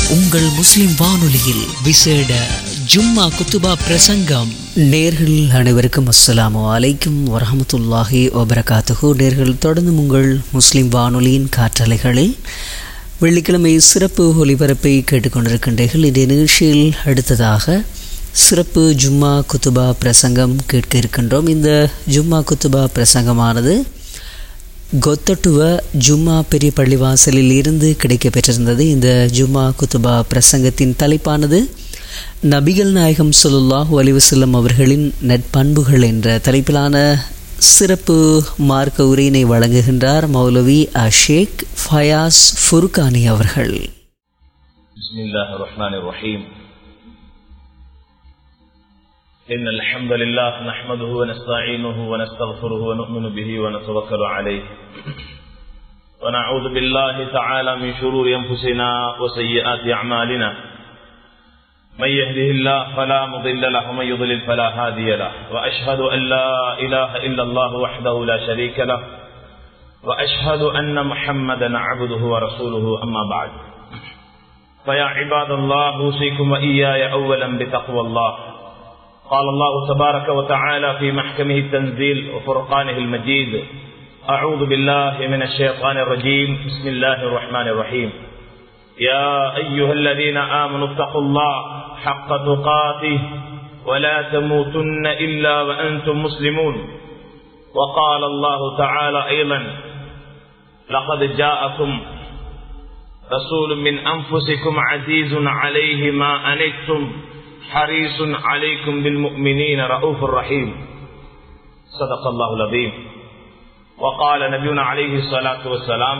உங்கள் முஸ்லிம் வானொலியில் விசேட ஜும்மா குத்துபா பிரசங்கம் நேர்கள் அனைவருக்கும் அஸ்ஸலாமு அலைக்கும் வரஹமத்துல்லாஹி வபரகாத்துஹு நேர்கள் தொடர்ந்து உங்கள் முஸ்லிம் வானொலியின் காற்றலைகளில் வெள்ளிக்கிழமை சிறப்பு ஒலிபரப்பை கேட்டுக்கொண்டிருக்கின்றீர்கள் இந்த நிகழ்ச்சியில் அடுத்ததாக சிறப்பு ஜும்மா குத்துபா பிரசங்கம் கேட்க இருக்கின்றோம் இந்த ஜும்மா குத்துபா பிரசங்கமானது கொத்தட்டுவ ஜும்மா பெரிய பள்ளிவாசலில் இருந்து கிடைக்க பெற்றிருந்தது இந்த ஜும்மா குத்துபா பிரசங்கத்தின் தலைப்பானது நபிகள் நாயகம் சொல்லாஹு அலிவசல்லம் அவர்களின் நட்பண்புகள் என்ற தலைப்பிலான சிறப்பு மார்க்க உரையினை வழங்குகின்றார் மௌலவி அஷேக் ஃபயாஸ் ஃபுர்கானி அவர்கள் بسم الله الرحمن الرحيم إن الحمد لله نحمده ونستعينه ونستغفره ونؤمن به ونتوكل عليه ونعوذ بالله تعالى من شرور أنفسنا وسيئات أعمالنا من يهده الله فلا مضل له ومن يضلل فلا هادي له وأشهد أن لا إله إلا الله وحده لا شريك له وأشهد أن محمدا عبده ورسوله أما بعد فيا عباد الله أوصيكم وإياي أولا بتقوى الله قال الله تبارك وتعالى في محكمه التنزيل وفرقانه المجيد أعوذ بالله من الشيطان الرجيم بسم الله الرحمن الرحيم يا أيها الذين آمنوا اتقوا الله حق تقاته ولا تموتن إلا وأنتم مسلمون وقال الله تعالى أيضا لقد جاءكم رسول من أنفسكم عزيز عليه ما أنتم حريص عليكم بالمؤمنين رؤوف رحيم صدق الله العظيم وقال نبينا عليه الصلاة والسلام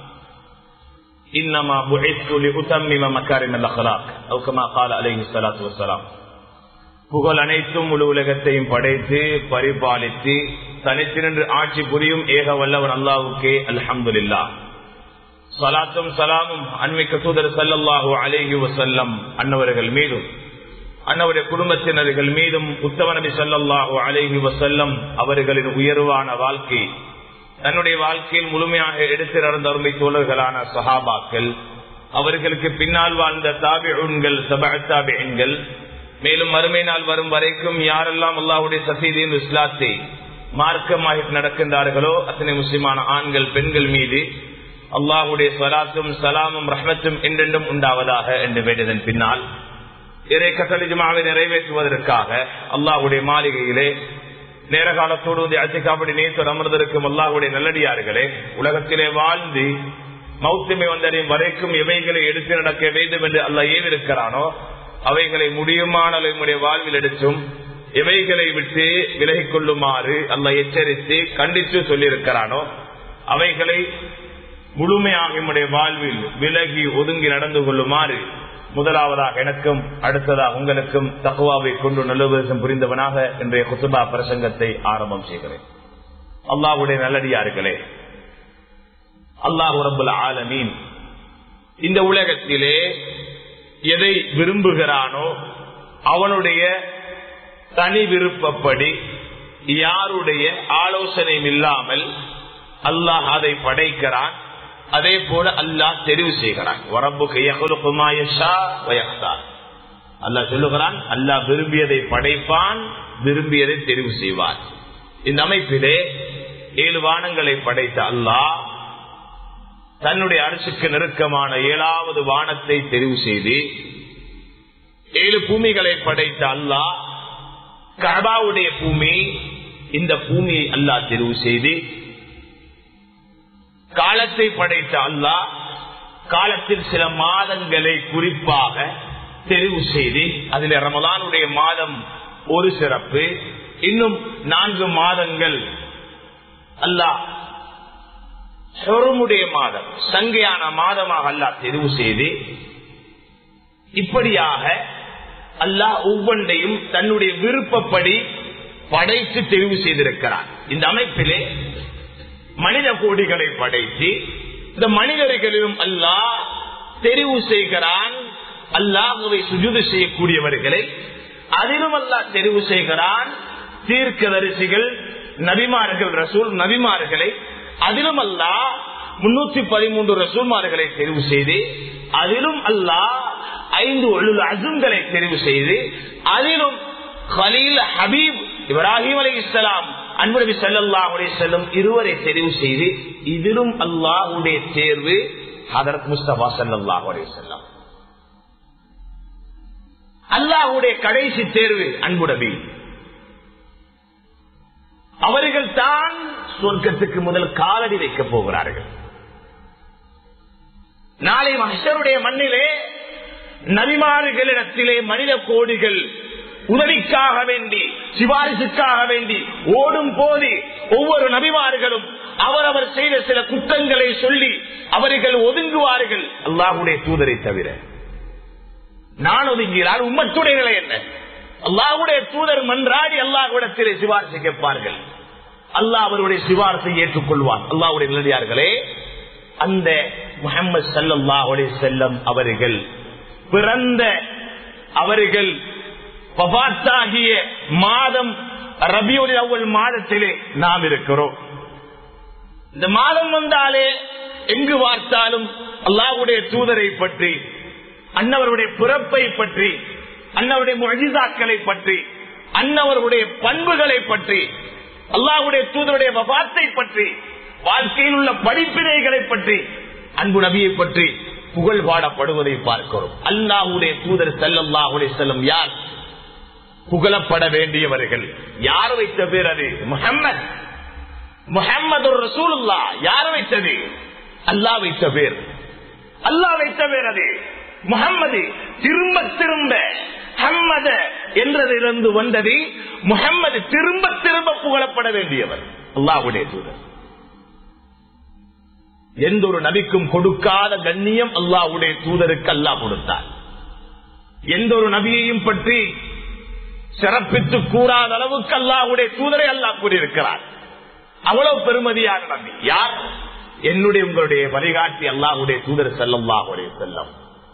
إنما بعثت لأتمم مكارم الأخلاق أو كما قال عليه الصلاة والسلام புகழ் அனைத்தும் முழு உலகத்தையும் படைத்து பரிபாலித்து தனித்து நின்று ஆட்சி புரியும் ஏக வல்லவன் அல்லாவுக்கே அல்ஹம்துலில்லா சலாத்தும் சலாமும் அன்மிக்க தூதர் சல்லல்லாஹு அலேஹி வசல்லம் அன்னவர்கள் மீதும் அன்னவருடைய குடும்பத்தினர்கள் மீதும் உத்தம நபி சல்லாஹூ அலேஹி வசல்லம் அவர்களின் உயர்வான வாழ்க்கை தன்னுடைய வாழ்க்கையில் முழுமையாக எடுத்து நடந்த அருமை தோழர்களான சஹாபாக்கள் அவர்களுக்கு பின்னால் வாழ்ந்த தாபிகள் சபாத்தாபிகள் மேலும் மறுமை நாள் வரும் வரைக்கும் யாரெல்லாம் அல்லாவுடைய சசீதியின் இஸ்லாத்தை மார்க்கமாக நடக்கின்றார்களோ அத்தனை முஸ்லிமான ஆண்கள் பெண்கள் மீது அல்லாஹுடைய சலாத்தும் சலாமும் ரஹ்மத்தும் என்றென்றும் உண்டாவதாக என்று வேண்டியதன் பின்னால் இறை கட்டளிஜமாவை நிறைவேற்றுவதற்காக அல்லாஹுடைய மாளிகையிலே நேர காலத்தோடு அச்சிக்காப்படி நேற்று அமர்ந்திருக்கும் அல்லாஹுடைய நல்லடியார்களே உலகத்திலே வாழ்ந்து மௌத்தமை வந்தடையும் வரைக்கும் எவைகளை எடுத்து நடக்க வேண்டும் என்று அல்ல ஏவிருக்கிறானோ அவைகளை முடியுமான நம்முடைய வாழ்வில் எடுத்தும் எவைகளை விட்டு விலகிக் கொள்ளுமாறு அல்ல எச்சரித்து கண்டித்து சொல்லியிருக்கிறானோ அவைகளை முழுமையாக நம்முடைய வாழ்வில் விலகி ஒதுங்கி நடந்து கொள்ளுமாறு முதலாவதாக எனக்கும் அடுத்ததாக உங்களுக்கும் தகுவாவை கொண்டு நல்லுபதேசம் புரிந்தவனாக இன்றைய குசுபா பிரசங்கத்தை ஆரம்பம் செய்கிறேன் அல்லாஹுடைய நல்லடியார்களே அல்லாஹு ரபுல் ஆலமீன் இந்த உலகத்திலே எதை விரும்புகிறானோ அவனுடைய தனி விருப்பப்படி யாருடைய ஆலோசனையும் இல்லாமல் அல்லாஹ் அதை படைக்கிறான் அதே போல அல்லாஹ் தெரிவு செய்கிறான் அல்லாஹ் சொல்லுகிறான் அல்லாஹ் விரும்பியதை படைப்பான் விரும்பியதை தெரிவு செய்வான் இந்த அமைப்பிலே ஏழு வானங்களை படைத்த அல்லாஹ் தன்னுடைய அரசுக்கு நெருக்கமான ஏழாவது வானத்தை தெரிவு செய்து ஏழு பூமிகளை படைத்த அல்லாஹ் கபாவுடைய பூமி இந்த பூமியை அல்லாஹ் தெரிவு செய்து காலத்தை படைத்த அல்லாஹ் காலத்தில் சில மாதங்களை குறிப்பாக தெரிவு செய்து அதில் ரமதானுடைய மாதம் ஒரு சிறப்பு இன்னும் நான்கு மாதங்கள் அல்லாஹ் சொருமுடைய மாதம் சங்கையான மாதமாக அல்லாஹ் தெரிவு செய்து இப்படியாக அல்லாஹ் ஒவ்வொன்றையும் தன்னுடைய விருப்பப்படி படைத்து தெரிவு செய்திருக்கிறார் இந்த அமைப்பிலே மனித கோடிகளை படைத்து இந்த மனிதர்களிலும் அல்லாஹ் தெரிவு செய்கிறான் அல்லாஹுவை சுஜுது செய்யக்கூடியவர்களை அதிலும் அல்லாஹ் தெரிவு செய்கிறான் தீர்க்கதரிசிகள் நபிமார்கள் ரசூல் நபிமார்களை அதிலும் அல்லாஹ் முன்னூத்தி பதிமூன்று ரசூல்மார்களை தெரிவு செய்து அதிலும் அல்லாஹ் ஐந்து ஒழுல் அசுங்களை தெரிவு செய்து அதிலும் கலீல் ஹபீப் இப்ராஹிம் அலி இஸ்லாம் அன்புநபி சல்லாஹ் செல்லும் இருவரை தெரிவு செய்து இதிலும் அல்லாஹுடைய தேர்வு ஹதரத் முஸ்தபா சல்லாஹ் செல்லம் அல்லாஹுடைய கடைசி தேர்வு அன்புடபி அவர்கள் தான் சொர்க்கத்துக்கு முதல் காலடி வைக்கப் போகிறார்கள் நாளை மகசருடைய மண்ணிலே நபிமாறுகளிடத்திலே மனித கோடிகள் உதவிக்காக வேண்டி சிபாரிசுக்காக வேண்டி ஓடும் போது ஒவ்வொரு நபிமார்களும் அவரவர் செய்த சில குற்றங்களை சொல்லி அவர்கள் ஒதுங்குவார்கள் அல்லாஹுடைய தூதரை தவிர நான் ஒதுங்கிறார் உம்மத்துடைய நிலை என்ன அல்லாஹுடைய தூதர் மன்றாடி அல்லாஹுடத்திலே சிபாரிசு கேட்பார்கள் அல்லாஹ் அவருடைய சிபாரசை ஏற்றுக்கொள்வான் அல்லாஹுடைய நிலையார்களே அந்த முகமது சல்லாஹுடைய செல்லம் அவர்கள் பிறந்த அவர்கள் பபாத்தாகிய மாதம் ரபியுடைய அவ்வள் மாதத்திலே நாம் இருக்கிறோம் இந்த மாதம் வந்தாலே எங்கு பார்த்தாலும் அல்லாஹுடைய தூதரை பற்றி அன்னவருடைய பிறப்பை பற்றி அன்னவருடைய மொழிதாக்களை பற்றி அன்னவருடைய பண்புகளை பற்றி அல்லாஹுடைய தூதருடைய வபாத்தை பற்றி வாழ்க்கையில் உள்ள படிப்பினைகளை பற்றி அன்பு நபியை பற்றி புகழ் பாடப்படுவதை பார்க்கிறோம் அல்லாஹுடைய தூதர் செல்லல்லாஹுடைய செல்லம் யார் புகழப்பட வேண்டியவர்கள் யார் வைத்த பேர் அது முகம்மது முகம்மது ஒரு ரசூலுல்லா யார் வைத்தது அல்லா வைத்த பேர் அல்லா வைத்த பேர் அது முகம்மது திரும்ப திரும்ப ஹம்மத என்றதிலிருந்து வந்தது முகம்மது திரும்ப திரும்ப புகழப்பட வேண்டியவர் அல்லாஹுடைய தூதர் எந்த ஒரு நபிக்கும் கொடுக்காத கண்ணியம் அல்லாஹுடைய தூதருக்கு அல்லாஹ் கொடுத்தார் எந்த ஒரு நபியையும் பற்றி சிறப்பித்து கூறாத அளவுக்கு அல்லாஹுடைய தூதரை அல்லாஹ் கூறியிருக்கிறார் அவ்வளவு பெருமதியான நபி யார் என்னுடைய உங்களுடைய வழிகாட்டி அல்லாஹுடைய தூதர் செல்லல்லாஹுடைய செல்லம்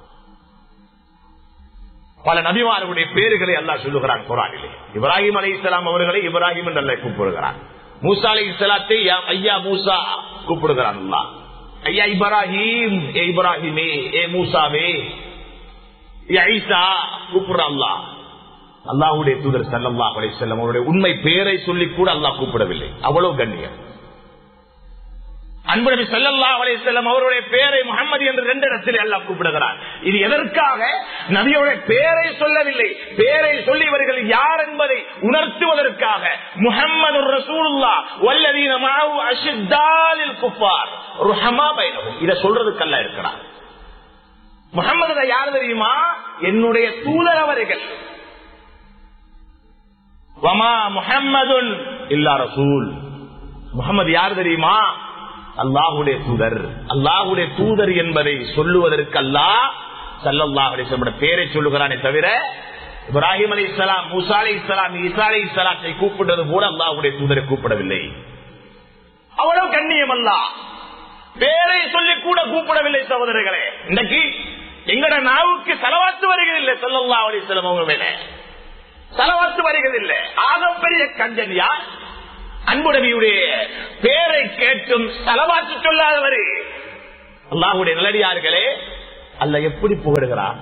பல நபிமார்களுடைய பேர்களை அல்லாஹ் சொல்லுகிறான் குரானிலே இப்ராஹிம் அலி இஸ்லாம் அவர்களை இப்ராஹிம் என்று அல்ல கூப்பிடுகிறான் மூசா அலி இஸ்லாத்தை ஐயா மூசா கூப்பிடுகிறான் அல்லா ஐயா இப்ராஹிம் ஏ இப்ராஹிமே ஏ மூசாவே ஏ ஐசா கூப்பிடுறான் அல்லா அல்லாஹுடைய தூதர் சல்லல்லா அலி செல்லம் அவருடைய உண்மை பேரை சொல்லி கூட அல்லாஹ் கூப்பிடவில்லை அவ்வளவு கண்ணியம் அன்பு நபி சல்லா அலிசல்லம் அவருடைய பேரை முகமது என்று ரெண்டு இடத்தில் எல்லாம் கூப்பிடுகிறார் இது எதற்காக நபியோடைய பேரை சொல்லவில்லை பேரை சொல்லி இவர்கள் யார் என்பதை உணர்த்துவதற்காக முகமது ரசூலுல்லா வல்லதீன மாவு அஷித்தாலில் குப்பார் ருஹமா பைனவும் இதை சொல்றதுக்கல்ல இருக்கிறார் முகமது யார் தெரியுமா என்னுடைய தூதர் அவர்கள் வமா முஹம்மதுன் இல்லா ரசூல் முகமது யார் தெரியுமா அல்லாஹுடைய தூதர் அல்லாஹுடைய தூதர் என்பதை சொல்லுவதற்கு அல்லா சல்லாஹுடைய பேரை சொல்லுகிறானே தவிர இப்ராஹிம் அலி இஸ்லாம் மூசா அலி இஸ்லாம் ஈசா அலி இஸ்லாத்தை கூப்பிட்டது போல அல்லாஹுடைய தூதரை கூப்பிடவில்லை அவ்வளவு கண்ணியம் அல்ல பேரை சொல்லி கூட கூப்பிடவில்லை சகோதரர்களே இன்னைக்கு எங்கட நாவுக்கு செலவாத்து வருகிறதில்லை சொல்லல்லா அலி இஸ்லாம் அவங்க மேல செலவாத்து வருகிறதில்லை ஆகப்பெரிய கஞ்சன் யார் அன்புடவியுடைய பேரை கேட்டும் செலவாத்து சொல்லாதவர் அல்லாஹுடைய நிலடியார்களே அல்ல எப்படி புகழுகிறார்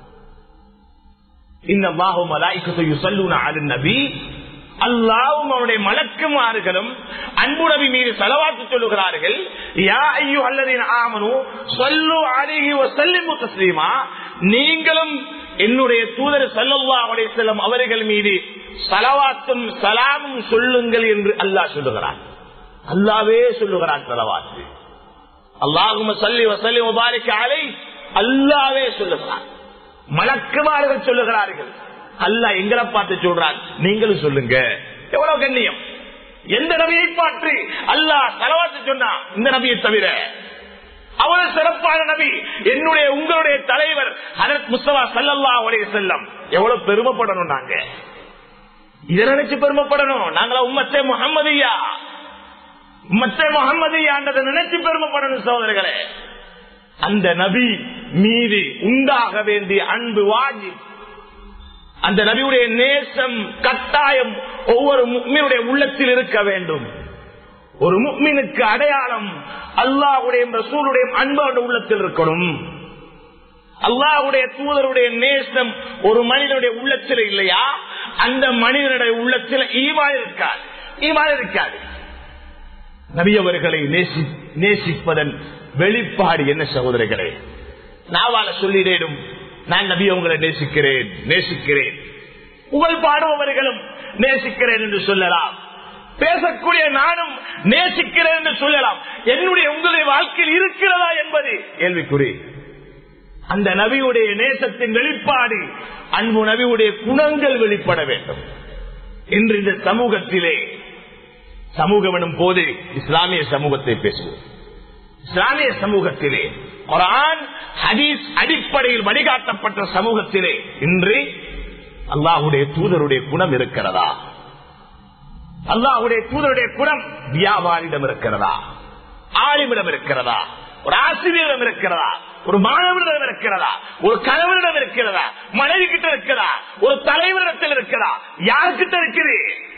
இந்த மாஹும் நபி அல்லாவும் அவருடைய மலக்குமாறுகளும் அன்புடவி மீது செலவாத்து சொல்லுகிறார்கள் யா ஐயோ அல்லதின் ஆமனு சொல்லு அருகி செல்லிமு தஸ்லீமா நீங்களும் என்னுடைய தூதர் சல்லல்லா செல்லும் அவர்கள் மீது சலவாத்தும் சலாமும் சொல்லுங்கள் என்று அல்லாஹ் சொல்லுகிறான் அல்லாவே சொல்லுகிறான் சலவாத்து அல்லாஹும் சல்லி வசல்லி முபாரிக் அலை அல்லாவே சொல்லுகிறான் மலக்குமார்கள் சொல்லுகிறார்கள் அல்லாஹ் எங்களை பார்த்து சொல்றான் நீங்களும் சொல்லுங்க எவ்வளவு கண்ணியம் எந்த நபியை பார்த்து அல்லாஹ் சலவாத்து சொன்னா இந்த நபியை தவிர அவ்வளவு சிறப்பான நபி என்னுடைய உங்களுடைய தலைவர் ஹரத் முஸ்தபா சல்லல்லா உடைய செல்லம் எவ்வளவு பெருமைப்படணும் நாங்க இதை நினைச்சு பெருமைப்படணும் நாங்களா உம்மத்தே முகம்மதியா உம்மத்தே முகம்மதியான்றதை நினைச்சு பெருமைப்படணும் சோதரர்களே அந்த நபி மீது உண்டாக வேண்டிய அன்பு வாங்கி அந்த நபியுடைய நேசம் கட்டாயம் ஒவ்வொரு முக்மினுடைய உள்ளத்தில் இருக்க வேண்டும் ஒரு முக்மினுக்கு அடையாளம் அல்லாவுடைய ரசூலுடைய அன்பு உள்ளத்தில் இருக்கணும் அல்லாஹ்வுடைய தூதருடைய நேசம் ஒரு மனிதனுடைய உள்ளத்தில் இல்லையா அந்த மனிதனுடைய உள்ளத்தில் ஈமான் இருக்காது ஈமான் இருக்காது நபி அவர்களை நேசி நேசிப்பதன் வெளிப்பாடு என்ன சகோதரர்களே நாவால சொல்லிடேடும் நான் நபி உங்களை நேசிக்கிறேன் நேசிக்கிறேன் புகழ் பாடுபவர்களும் நேசிக்கிறேன் என்று சொல்லலாம் பேசக்கூடிய நானும் நேசிக்கிறேன் என்று சொல்லலாம் என்னுடைய உங்களுடைய வாழ்க்கையில் இருக்கிறதா என்பது கேள்விக்குறி அந்த நபியுடைய நேசத்தின் வெளிப்பாடு அன்பு நபியுடைய குணங்கள் வெளிப்பட வேண்டும் இன்று இந்த சமூகத்திலே சமூகம் எனும் போது இஸ்லாமிய சமூகத்தை பேசுவோம் இஸ்லாமிய சமூகத்திலே குரான் ஹதீஸ் அடிப்படையில் வழிகாட்டப்பட்ட சமூகத்திலே இன்று அல்லாஹுடைய தூதருடைய குணம் இருக்கிறதா அல்லாஹுடைய தூதருடைய குணம் வியாபாரியிடம் இருக்கிறதா ஆலிமிடம் இருக்கிறதா ஒரு ஆசிரியரிடம் இருக்கிறதா ஒரு மாணவரிடம் இருக்கிறதா ஒரு கணவரிடம் இருக்கிறதா மனைவி கிட்ட இருக்கிறதா ஒரு தலைவரிடத்தில் இருக்கிறதா யாருக்கிட்ட இருக்குது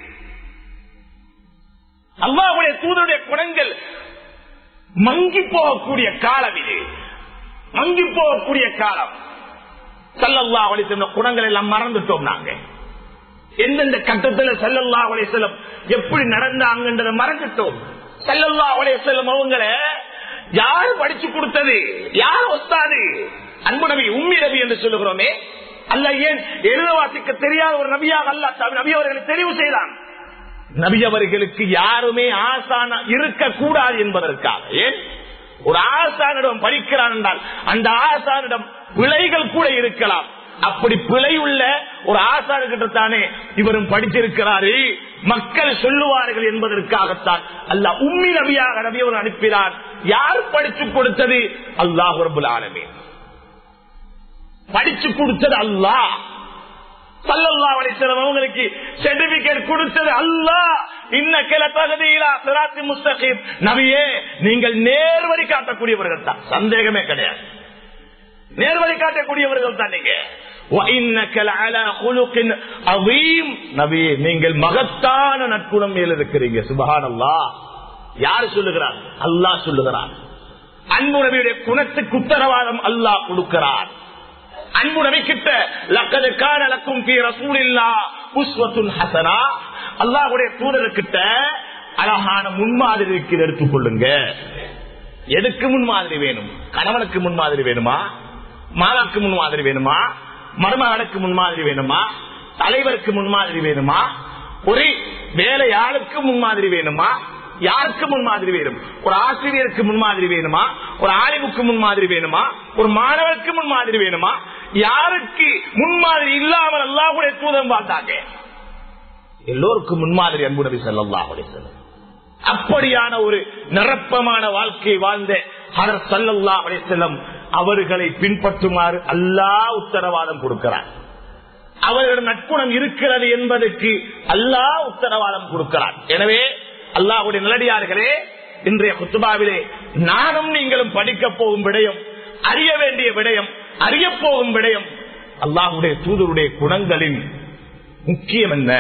அல்லாஹுடைய தூதருடைய குணங்கள் மங்கி போகக்கூடிய காலம் இது மங்கி போகக்கூடிய காலம் சல்லல்லா அலி குணங்கள் எல்லாம் மறந்துட்டோம் நாங்க எந்தெந்த கட்டத்துல சல்லல்லா அலி செல்லம் எப்படி நடந்தாங்கன்றதை மறந்துட்டோம் சல்லல்லா அலி செல்லம் அவங்கள யாரு படிச்சு கொடுத்தது யார் ஒத்தாது அன்பு நபி உம்மி நபி என்று சொல்லுகிறோமே அல்ல ஏன் எழுத வாசிக்க தெரியாத ஒரு நபியாக அல்ல நபி அவர்களை தெரிவு செய்தான் நபி அவர்களுக்கு யாருமே ஆசான இருக்கக்கூடாது என்பதற்காக ஏன் ஒரு ஆசானிடம் படிக்கிறான் என்றால் அந்த ஆசானிடம் பிழைகள் கூட இருக்கலாம் அப்படி பிழை உள்ள ஒரு ஆசானுக்கிட்ட தானே இவரும் படிச்சிருக்கிறாரு மக்கள் சொல்லுவார்கள் என்பதற்காகத்தான் அல்ல உம்மி நபியாக நபி அவர் அனுப்பினார் யார் படிச்சு கொடுத்தது அல்லாஹ் ரபுல் ஆலமே படிச்சு கொடுத்தது அல்லாஹ் சல்லல்லா அலிஸ்லாம் அவங்களுக்கு சர்டிபிகேட் கொடுத்தது அல்லா இன்ன கிள தகுதியிலா சிராத்தி முஸ்தகீம் நபியே நீங்கள் நேர்வழி காட்டக்கூடியவர்கள் தான் சந்தேகமே கிடையாது நேர்வழி காட்டக்கூடியவர்கள் தான் நீங்க நீங்கள் மகத்தான நட்புணம் மேல் இருக்கிறீங்க சுபகான் அல்லா யாரு சொல்லுகிறார் அல்லாஹ் சொல்லுகிறார் அன்பு நபியுடைய குணத்துக்கு உத்தரவாதம் அல்லாஹ் கொடுக்கிறார் அன்பு நபிக்கிட்ட லக்கது காணலக்கும் பி ரசூலில்லா புஷ்வத்துன் ஹசனா அல்லாஹுடைய தூதர்கிட்ட அழகான முன்மாதிரி இருக்கிற எடுத்துக்கொள்ளுங்க எதுக்கு முன்மாதிரி வேணும் கணவனுக்கு முன்மாதிரி வேணுமா மாதாக்கு முன்மாதிரி வேணுமா மருமகனுக்கு முன்மாதிரி வேணுமா தலைவருக்கு முன்மாதிரி வேணுமா ஒரு வேலையாளுக்கு முன்மாதிரி வேணுமா யாருக்கு முன்மாதிரி வேணும் ஒரு ஆசிரியருக்கு முன்மாதிரி வேணுமா ஒரு ஆய்வுக்கு முன்மாதிரி வேணுமா ஒரு மாணவருக்கு முன்மாதிரி வேணுமா யாருக்கு முன்மாதிரி இல்லாமல் அல்லாஹுடைய தூதம் பார்த்தாங்க எல்லோருக்கும் முன்மாதிரி அன்பு நபி ஸல்லல்லாஹு செல்லும் அப்படியான ஒரு நிரப்பமான வாழ்க்கை வாழ்ந்த ஹதர் ஸல்லல்லாஹு அலைஹி வஸல்லம் அவர்களை பின்பற்றுமாறு அல்லாஹ் உத்தரவாதம் கொடுக்கிறார் அவர்களிடம் நட்புணம் இருக்கிறது என்பதற்கு அல்லாஹ் உத்தரவாதம் கொடுக்கிறார் எனவே அல்லாஹுடைய நிலடியார்களே இன்றைய குத்துபாவிலே நானும் நீங்களும் படிக்க போகும் விடயம் அறிய வேண்டிய விடயம் அறிய போகும் விடயம் அல்லாஹுடைய தூதருடைய குணங்களின் முக்கியம் என்ன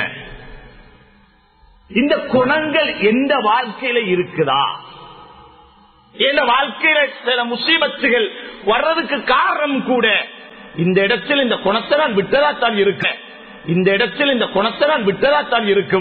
இந்த குணங்கள் எந்த வாழ்க்கையில இருக்குதா எந்த வாழ்க்கையில சில முசீபத்துகள் வர்றதுக்கு காரணம் கூட இந்த இடத்தில் இந்த குணத்தை நான் விட்டதா தான் இருக்க இந்த இடத்தில் இந்த குணத்தை நான் விட்டதா தான் இருக்கும்